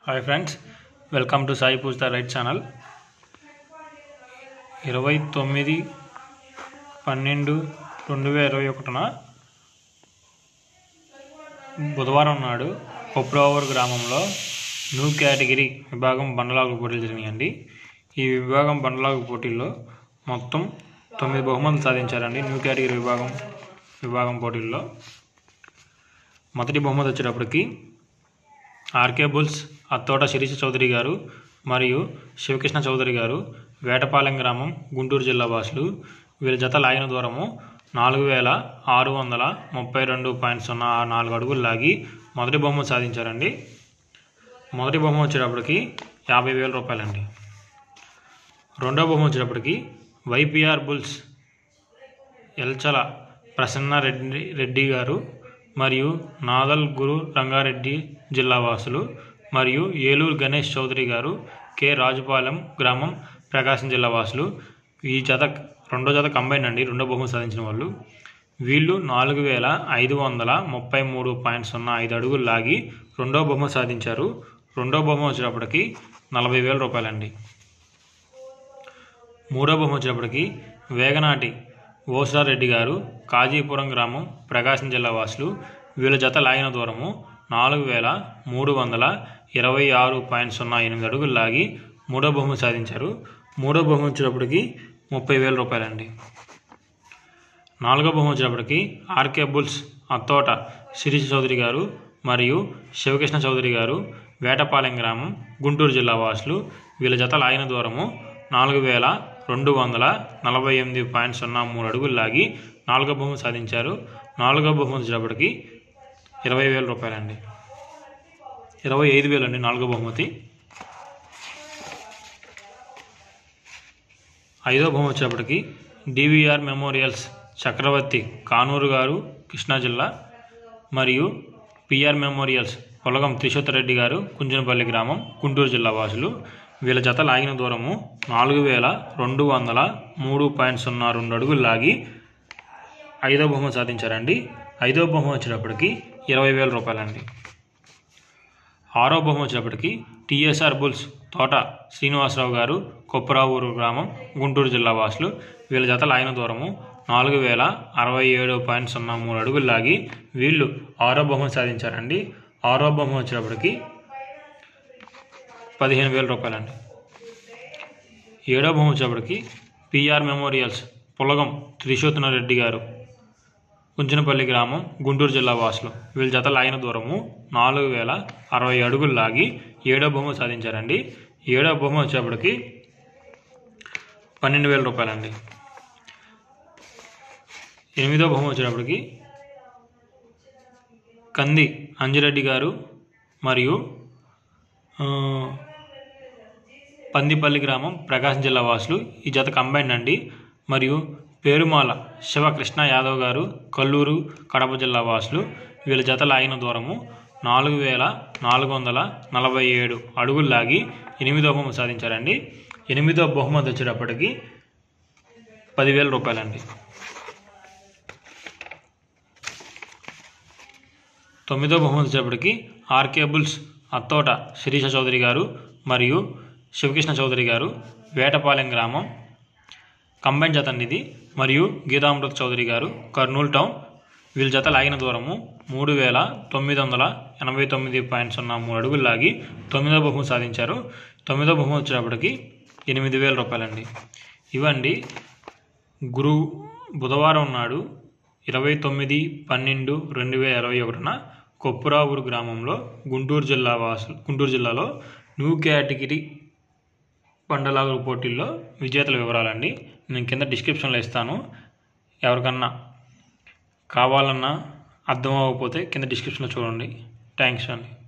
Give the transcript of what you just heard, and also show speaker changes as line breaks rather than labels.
hi friends welcome to Sai పూజ్ the right channel ఇరవై తొమ్మిది పన్నెండు రెండు వేల ఇరవై ఒకటిన బుధవారం నాడు కొప్రావూర్ గ్రామంలో న్యూ కేటగిరీ విభాగం బండలాగు పోటీలు జరిగాయండి ఈ విభాగం బండలాగు పోటీల్లో మొత్తం తొమ్మిది బహుమతులు సాధించారండి న్యూ కేటగిరీ విభాగం విభాగం పోటీల్లో మొదటి బహుమతి వచ్చేటప్పటికి ఆర్కే బుల్స్ అత్తోట శిరీష చౌదరి గారు మరియు శివకృష్ణ చౌదరి గారు వేటపాలెం గ్రామం గుంటూరు జిల్లా వాసులు వీరి జత లాగిన దూరము నాలుగు వేల ఆరు వందల ముప్పై రెండు పాయింట్ సున్నా నాలుగు అడుగులు లాగి మొదటి బహుమతి సాధించారండి మొదటి బహుమతి వచ్చేటప్పటికి యాభై వేల రూపాయలండి రెండో బహుమతి వచ్చేటప్పటికి వైపిఆర్ బుల్స్ ఎల్చల ప్రసన్న రెడ్డి రెడ్డి గారు మరియు నాదల్ గురు రంగారెడ్డి జిల్లా వాసులు మరియు ఏలూరు గణేష్ చౌదరి గారు కె రాజుపాలెం గ్రామం ప్రకాశం జిల్లా వాసులు ఈ జత రెండో జత కంబైన్ అండి రెండో బహుమతి సాధించిన వాళ్ళు వీళ్ళు నాలుగు వేల ఐదు వందల ముప్పై మూడు పాయింట్ సున్నా ఐదు అడుగులు లాగి రెండో బహుమతి సాధించారు రెండో బహుమతి వచ్చేటప్పటికి నలభై వేల రూపాయలండి మూడో బహుమతి వచ్చేటప్పటికి వేగనాటి ఓసారెడ్డి గారు కాజీపురం గ్రామం ప్రకాశం జిల్లా వాసులు వీళ్ళ జత లాగిన దూరము నాలుగు వేల మూడు వందల ఇరవై ఆరు పాయింట్ సున్నా ఎనిమిది అడుగులు లాగి మూడో బహుమతి సాధించారు మూడో బహుమతి వచ్చేటప్పటికి ముప్పై వేల రూపాయలండి నాలుగో బహుమతి వచ్చేటప్పటికి ఆర్కే బుల్స్ అత్తోట శిరీష చౌదరి గారు మరియు శివకృష్ణ చౌదరి గారు వేటపాలెం గ్రామం గుంటూరు జిల్లా వాసులు వీళ్ళ జత లాగిన దూరము నాలుగు వేల రెండు వందల నలభై ఎనిమిది పాయింట్ సున్నా మూడు అడుగులు లాగి నాలుగో బహుమతి సాధించారు నాలుగో బహుమతి వచ్చేటప్పటికి ఇరవై వేల రూపాయలండి ఇరవై ఐదు వేలు అండి నాలుగో బహుమతి ఐదో బహుమతి వచ్చేటప్పటికి డివిఆర్ మెమోరియల్స్ చక్రవర్తి కానూరు గారు కృష్ణా జిల్లా మరియు పిఆర్ మెమోరియల్స్ పొలగం రెడ్డి గారు కుంజనపల్లి గ్రామం గుంటూరు జిల్లా వాసులు వీళ్ళ జత లాగిన దూరము నాలుగు వేల రెండు వందల మూడు పాయింట్ సున్నా రెండు అడుగులు లాగి ఐదో బహుమతి సాధించారండి ఐదో బహుమతి వచ్చేటప్పటికి ఇరవై వేల రూపాయలండి ఆరో బహుమతి వచ్చేటప్పటికి టీఎస్ఆర్ బుల్స్ తోట శ్రీనివాసరావు గారు కొప్పరావూరు గ్రామం గుంటూరు జిల్లా వాసులు వీళ్ళ జత లాగిన దూరము నాలుగు వేల అరవై ఏడు పాయింట్ సున్నా మూడు అడుగులు లాగి వీళ్ళు ఆరో బహుమతి సాధించారండి ఆరో బహుమతి వచ్చేటప్పటికి పదిహేను వేల రూపాయలండి ఏడో బహుమతి వచ్చేటప్పటికి పిఆర్ మెమోరియల్స్ పులగం త్రిశోత్తన రెడ్డి గారు కుంచనపల్లి గ్రామం గుంటూరు జిల్లా వాసులు వీళ్ళ జత లాగిన దూరము నాలుగు వేల అరవై అడుగులు లాగి ఏడో బహుమతి సాధించారండి ఏడో బహుమతి వచ్చేటప్పటికి పన్నెండు వేల రూపాయలండి ఎనిమిదో బహుమతి వచ్చేటప్పటికి కంది అంజిరెడ్డి గారు మరియు ఆ, పందిపల్లి గ్రామం ప్రకాశం జిల్లా వాసులు ఈ జత కంబైండ్ అండి మరియు పేరుమాల శివకృష్ణ యాదవ్ గారు కల్లూరు కడప జిల్లా వాసులు వీళ్ళ జత లాగిన దూరము నాలుగు వేల నాలుగు వందల నలభై ఏడు అడుగులు లాగి ఎనిమిదో బహుమతి సాధించారండి ఎనిమిదో బహుమతి వచ్చేటప్పటికి పదివేల రూపాయలండి తొమ్మిదో బహుమతి వచ్చేటప్పటికి ఆర్కే బుల్స్ అత్తోట శిరీష చౌదరి గారు మరియు శివకృష్ణ చౌదరి గారు వేటపాలెం గ్రామం కంబైన్ జత అండి ఇది మరియు గీతామృత చౌదరి గారు కర్నూలు టౌన్ వీళ్ళ జత లాగిన దూరము మూడు వేల తొమ్మిది వందల ఎనభై తొమ్మిది పాయింట్ సున్నా మూడు అడుగులు లాగి తొమ్మిదో బహుమతి సాధించారు తొమ్మిదో బహుమతి వచ్చేటప్పటికి ఎనిమిది వేల రూపాయలండి ఇవండి గురు బుధవారం నాడు ఇరవై తొమ్మిది పన్నెండు రెండు వేల ఇరవై ఒకటిన కొప్పురావూరు గ్రామంలో గుంటూరు జిల్లా వాసు గుంటూరు జిల్లాలో న్యూ కేటగిరీ బండలాగుల పోటీల్లో విజేతల వివరాలండి నేను కింద డిస్క్రిప్షన్లో ఇస్తాను ఎవరికన్నా కావాలన్నా అర్థం అవ్వకపోతే కింద డిస్క్రిప్షన్లో చూడండి థ్యాంక్స్ అండి